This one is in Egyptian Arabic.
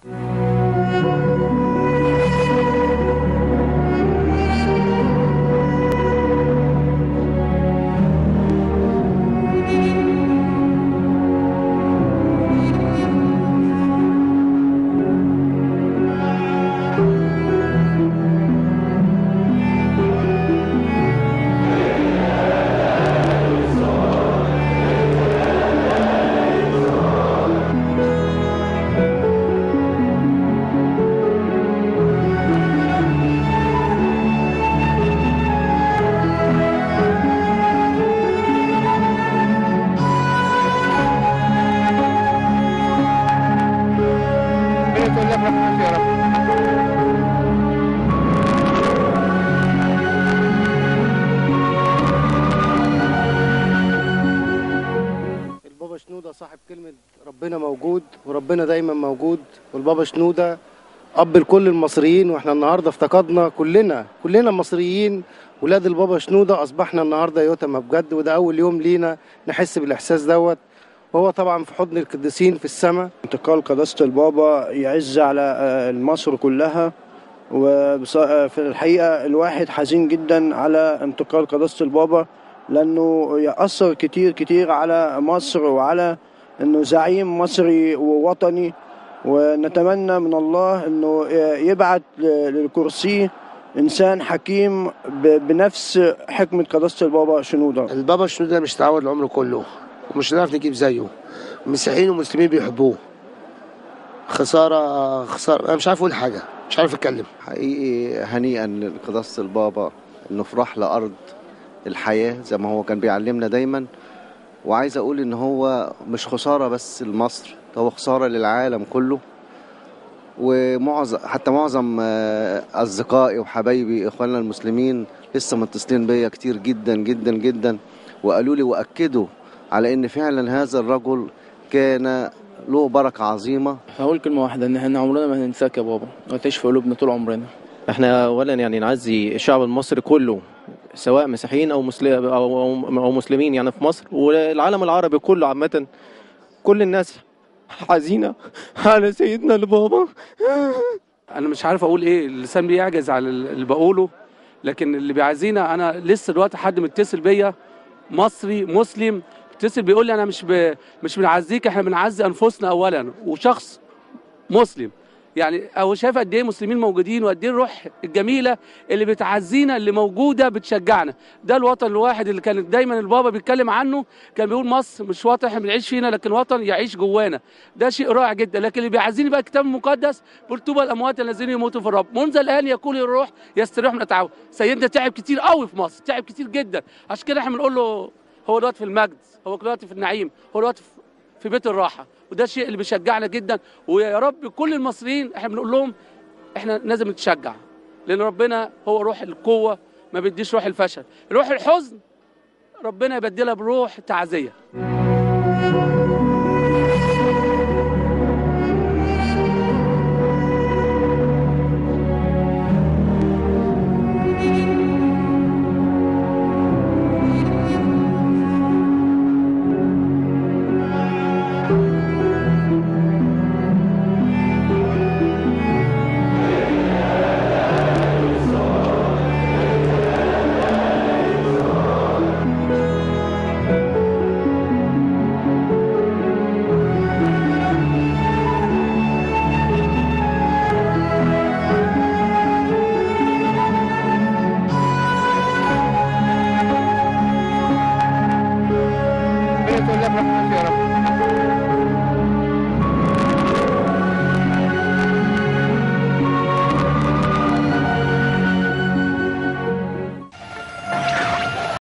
ربنا يتولى برحمته يا رب البابا شنودة صاحب كلمة ربنا موجود وربنا دايما موجود والبابا شنودة أب لكل المصريين واحنا النهاردة افتقدنا كلنا كلنا مصريين ولاد البابا شنودة أصبحنا النهاردة يتم بجد وده أول يوم لينا نحس بالإحساس دوت وهو طبعا في حضن القديسين في السماء انتقال قداسة البابا يعز على آه، مصر كلها وفي الحقيقة الواحد حزين جدا على انتقال قداسة البابا لأنه يأثر كتير كتير على مصر وعلى أنه زعيم مصري ووطني ونتمنى من الله أنه يبعت للكرسي إنسان حكيم ب- بنفس حكمة قداسة البابا شنودة البابا شنودة مش تعود العمر كله ومش هنعرف نجيب زيه مسيحيين ومسلمين بيحبوه خسارة خسارة أنا مش عارف أقول حاجة مش عارف أتكلم حقيقي هنيئا لقداسة البابا انه في رحلة ارض الحياة زي ما هو كان بيعلمنا دايما وعايز اقول ان هو مش خسارة بس لمصر ده هو خسارة للعالم كله ومعظم حتى معظم آه، اصدقائي وحبايبي اخواننا المسلمين لسه متصلين بيا كتير جدا جدا جدا وقالوا لي واكدوا على ان فعلا هذا الرجل كان له بركة عظيمة هقول كلمة واحدة إن إحنا عمرنا ما هننساك يا بابا وتعيش في قلوبنا طول عمرنا احنا اولا يعني نعزي الشعب المصري كله سواء مسيحيين او مسلم او او أو مسلمين يعني في مصر والعالم العربي كله عامه كل الناس حزينه على سيدنا البابا انا مش عارف اقول ايه اللسان بيعجز على اللي بقوله لكن اللي بيعزينا انا لسه دلوقتي حد متصل بيا مصري مسلم اتصل بيقول لي انا مش ب... مش بنعزيك احنا بنعزي انفسنا اولا وشخص مسلم يعني او شايف قد ايه مسلمين موجودين وقد ايه الروح الجميله اللي بتعزينا اللي موجوده بتشجعنا ده الوطن الواحد اللي كان دايما البابا بيتكلم عنه كان بيقول مصر مش وطن احنا بنعيش فينا لكن وطن يعيش جوانا ده شيء رائع جدا لكن اللي بيعزيني بقى الكتاب المقدس بيقول طوبى الاموات الذين يموتوا في الرب منذ الان يقول الروح يستريح من التعب سيدنا تعب كتير قوي في مصر تعب كتير جدا عشان كده احنا بنقول له هو دلوقتي في المجد هو دلوقتي في النعيم هو دلوقتي في- في بيت الراحه وده الشيء اللي بيشجعنا جدا ويا رب كل المصريين احنا بنقول لهم احنا لازم نتشجع لان ربنا هو روح القوه ما بيديش روح الفشل روح الحزن ربنا يبدلها بروح تعزيه ربنا يتولى برحمته يا رب